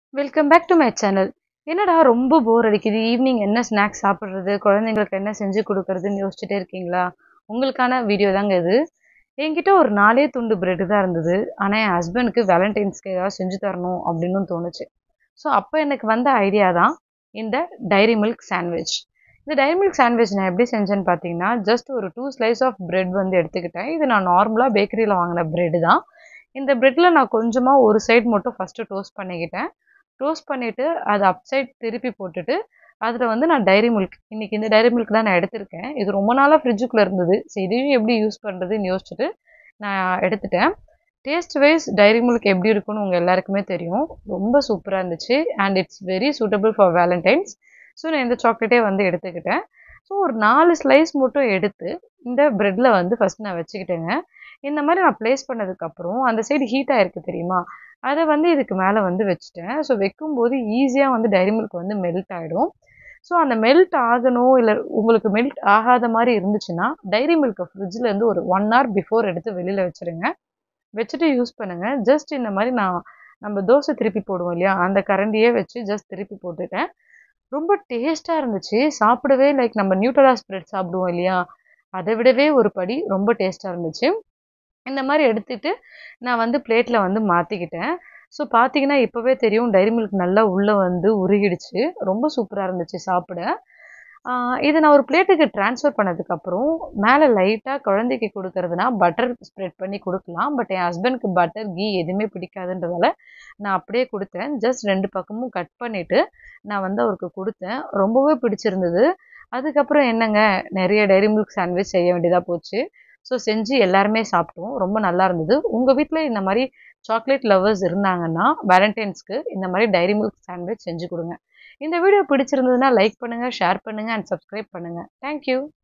welcome back to my channel என்னடா ரொம்ப போர் அடிக்குது ஈவினிங் என்ன ஸ்நாக்ஸ் சாப்பிட்றது குழந்தைங்களுக்கு என்ன செஞ்சு கொடுக்கறதுன்னு யோசிச்சுட்டே இருக்கீங்களா உங்களுக்கான வீடியோ தாங்க இது என்கிட்ட ஒரு நாலே துண்டு பிரெட் தான் இருந்தது ஆனால் என் ஹஸ்பண்டுக்கு வேலண்டைன்ஸ்க்கு ஏதாவது செஞ்சு தரணும் அப்படின்னு தோணுச்சு ஸோ அப்போ எனக்கு வந்த ஐடியா தான் இந்த டைரி மில்க் சாண்ட்விச் இந்த டைரி மில்க் சாண்ட்விச் நான் எப்படி செஞ்சேன்னு பார்த்தீங்கன்னா ஜஸ்ட் ஒரு டூ ஸ்லைஸ் ஆஃப் பிரெட் வந்து எடுத்துக்கிட்டேன் இது நான் நார்மலாக பேக்கரியில் வாங்கின பிரெட் தான் இந்த பிரெட்டில் நான் கொஞ்சமாக ஒரு சைடு மட்டும் ஃபஸ்ட்டு டோஸ்ட் பண்ணிக்கிட்டேன் டோஸ்ட் பண்ணிவிட்டு அதை அப்சைட் திருப்பி போட்டுட்டு அதில் வந்து நான் டைரி மில்க் இன்றைக்கி இந்த டைரி மில்க் தான் நான் எடுத்திருக்கேன் இது ரொம்ப நாளாக ஃப்ரிட்ஜுக்குள்ளே இருந்தது சரி இதையும் எப்படி யூஸ் பண்ணுறதுன்னு யோசிச்சுட்டு நான் எடுத்துட்டேன் டேஸ்ட் வைஸ் டைரி மில்க் எப்படி இருக்குன்னு உங்கள் எல்லாருக்குமே தெரியும் ரொம்ப சூப்பராக இருந்துச்சு and it's very suitable for Valentine's so நான் இந்த சாக்லேட்டே வந்து எடுத்துக்கிட்டேன் ஸோ ஒரு நாலு ஸ்லைஸ் மட்டும் எடுத்து இந்த ப்ரெட்டில் வந்து ஃபஸ்ட் நான் வச்சுக்கிட்டேங்க இந்த மாதிரி நான் ப்ளேஸ் பண்ணதுக்கப்புறம் அந்த சைடு ஹீட்டாக இருக்குது தெரியுமா அதை வந்து இதுக்கு மேலே வந்து வச்சுட்டேன் ஸோ வைக்கும்போது ஈஸியாக வந்து டைரி மில்க் வந்து மெல்ட் ஆகிடும் ஸோ அந்த மெல்ட் ஆகணும் இல்லை உங்களுக்கு மெல்ட் ஆகாத மாதிரி இருந்துச்சுன்னா டைரி மில்க்கை ஃப்ரிட்ஜில் இருந்து ஒரு ஒன் ஹவர் பிஃபோர் எடுத்து வெளியில் வச்சுருங்க வச்சுட்டு யூஸ் பண்ணுங்கள் ஜஸ்ட் இந்த மாதிரி நான் நம்ம தோசை திருப்பி போடுவோம் இல்லையா அந்த கரண்டியே வச்சு ஜஸ்ட் திருப்பி போட்டுட்டேன் ரொம்ப டேஸ்ட்டாக இருந்துச்சு சாப்பிடவே லைக் நம்ம நியூட்ரலா ஸ்ப்ரெட் சாப்பிடுவோம் இல்லையா அதை விடவே ஒரு படி ரொம்ப டேஸ்ட்டாக இருந்துச்சு இந்த மாதிரி எடுத்துட்டு நான் வந்து பிளேட்டில் வந்து மாற்றிக்கிட்டேன் ஸோ பார்த்தீங்கன்னா இப்போவே தெரியும் டைரி மில்க் நல்லா உள்ளே வந்து உருகிடுச்சு ரொம்ப சூப்பராக இருந்துச்சு சாப்பிட இதை நான் ஒரு பிளேட்டுக்கு ட்ரான்ஸ்ஃபர் பண்ணதுக்கப்புறம் மேலே லைட்டாக குழந்தைக்கு கொடுக்கறதுனா பட்டர் ஸ்ப்ரெட் பண்ணி கொடுக்கலாம் பட் என் ஹஸ்பண்ட்க்கு பட்டர் கீ எதுவுமே பிடிக்காதுன்றதால நான் அப்படியே கொடுத்தேன் ஜஸ்ட் ரெண்டு பக்கமும் கட் பண்ணிவிட்டு நான் வந்து அவருக்கு கொடுத்தேன் ரொம்பவே பிடிச்சிருந்தது அதுக்கப்புறம் என்னங்க நிறைய டைரி மில்க் சாண்ட்விச் செய்ய வேண்டியதாக போச்சு ஸோ செஞ்சு எல்லாருமே சாப்பிட்டோம் ரொம்ப நல்லா இருந்தது உங்கள் வீட்டில் இந்த மாதிரி சாக்லேட் லவர்ஸ் இருந்தாங்கன்னா வேலண்டைன்ஸ்க்கு இந்த மாதிரி டைரி மில்க் சாண்ட்விச் செஞ்சு கொடுங்க இந்த வீடியோ பிடிச்சிருந்ததுன்னா லைக் பண்ணுங்கள் ஷேர் பண்ணுங்கள் அண்ட் சப்ஸ்கிரைப் பண்ணுங்கள் தேங்க்யூ